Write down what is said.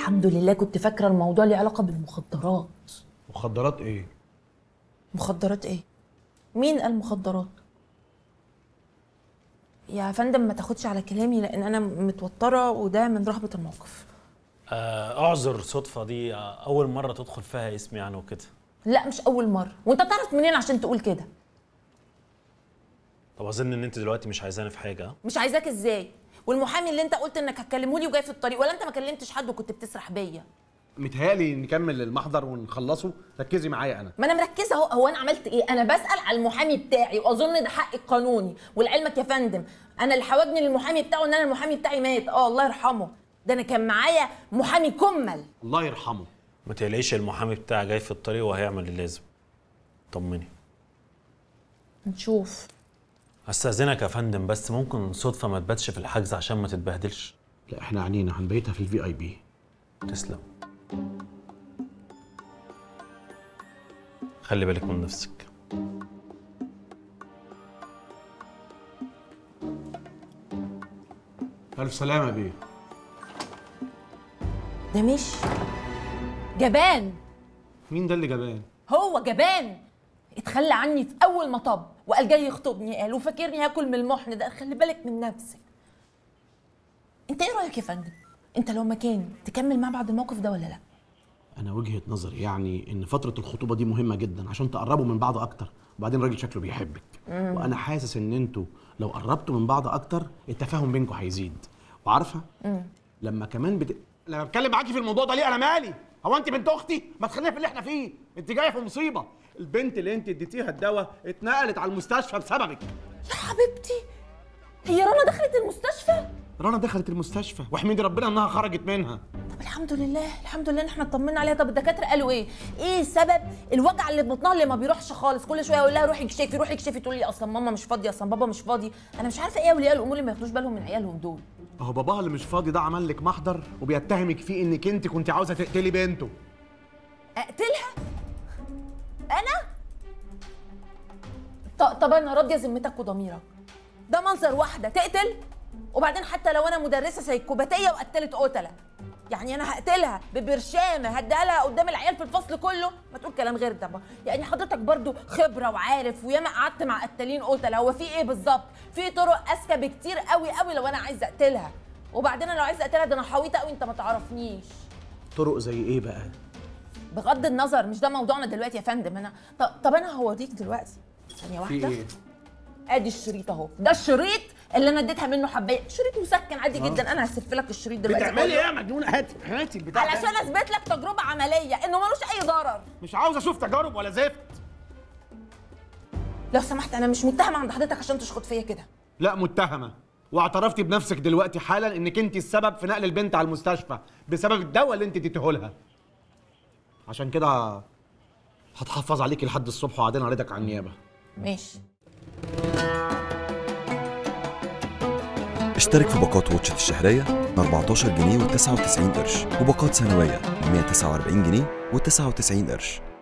الحمد لله كنت فاكره الموضوع ليه علاقه بالمخدرات مخدرات ايه مخدرات ايه مين قال مخدرات يا فندم ما تاخدش على كلامي لان انا متوتره وده من رهبه الموقف آه، اعذر صدفه دي آه، اول مره تدخل فيها اسمي يعني وكده لا مش اول مره وانت تعرف منين عشان تقول كده طب اظن ان انت دلوقتي مش عايزاني في حاجه ها؟ مش عايزاك ازاي والمحامي اللي انت قلت انك هتكلمه لي وجاي في الطريق ولا انت ما كلمتش حد وكنت بتسرح بيا متهيألي نكمل المحضر ونخلصه ركزي معايا انا ما انا مركزه اهو هو انا عملت ايه انا بسال على المحامي بتاعي واظن ده حقي القانوني ولعلمك يا فندم انا اللي حوجني للمحامي بتاعه ان انا المحامي بتاعي مات اه الله يرحمه ده انا كان معايا محامي كمل الله يرحمه ما تقلقيش المحامي بتاعي جاي في الطريق وهيعمل اللازم طمني نشوف استاذنك يا فندم بس ممكن صدفه ما تباتش في الحجز عشان ما تتبهدلش لا احنا عنينا هنبيتها في الفي اي بي تسلم خلي بالك من نفسك الف سلامه بيه ده مش جبان مين ده اللي جبان هو جبان اتخلى عني في اول مطب وقال جاي يخطبني قال وفاكرني هاكل من المحن ده خلي بالك من نفسك انت ايه رايك يا فندم انت لو مكاني تكمل معاه بعد الموقف ده ولا لا انا وجهه نظري يعني ان فتره الخطوبه دي مهمه جدا عشان تقربوا من بعض اكتر وبعدين الراجل شكله بيحبك وانا حاسس ان انتوا لو قربتوا من بعض اكتر التفاهم بينكم هيزيد وعارفه لما كمان بت... لما بتكلم معاكي في الموضوع ده ليه انا مالي هو انت بنت اختي ما تخلينا في اللي احنا فيه انت جايه في مصيبه البنت اللي انت اديتيها الدواء اتنقلت على المستشفى بسببك يا حبيبتي هي رنا دخلت المستشفى رنا دخلت المستشفى واحمدي ربنا انها خرجت منها طب الحمد لله الحمد لله ان احنا اطمنا عليها طب الدكاتره قالوا ايه ايه سبب الوجع اللي في بطنها اللي ما بيروحش خالص كل شويه اقول لها روحي اكشفي روحي اكشفي تقول لي اصلا ماما مش فاضيه اصلا بابا مش فاضي انا مش عارفه ايه اولياء الامور اللي ما ياخدوش بالهم من عيالهم دول اهو باباها اللي مش فاضي ده عمل لك محضر وبيتهمك فيه انك انت كنت عاوزه تقتلي بنته اقتلها انا ط- طب انا راضيه ذمتك وضميرك ده منظر واحده تقتل وبعدين حتى لو انا مدرسه سيكوباتيه وقتلت قتله يعني انا هقتلها ببرشامه هديها لها قدام العيال في الفصل كله ما تقول كلام غير ده بقى. يعني حضرتك برضو خبره وعارف وياما قعدت مع قتالين قتله هو في ايه بالظبط في طرق اذكى بكتير قوي قوي لو انا عايزه اقتلها وبعدين انا لو عايزه اقتلها ده انا حويطه قوي انت ما تعرفنيش طرق زي ايه بقى بغض النظر مش ده موضوعنا دلوقتي يا فندم انا طب, طب انا هوريك دلوقتي ثانيه في واحده ايه ادي الشريط اهو ده الشريط اللي انا اديتها منه حبايه شريط مسكن عادي جدا انا هسف لك الشريط دلوقتي بتعملي كله. ايه يا مجنونه هاتي هاتي البتاع ده. علشان اثبت لك تجربه عمليه انه ملوش اي ضرر مش عاوز اشوف تجارب ولا زفت لو سمحت انا مش متهمه عند حضرتك عشان تشخط فيا كده لا متهمه واعترفتي بنفسك دلوقتي حالا انك انت السبب في نقل البنت على المستشفى بسبب الدواء اللي انت اديته لها عشان كده هتحفظ عليكي لحد الصبح وبعدين اعرضك على النيابه ماشي اشترك في باقات واتشت الشهرية ب 14 جنيه و99 قرش وباقات سنوية ب 149 جنيه و99 قرش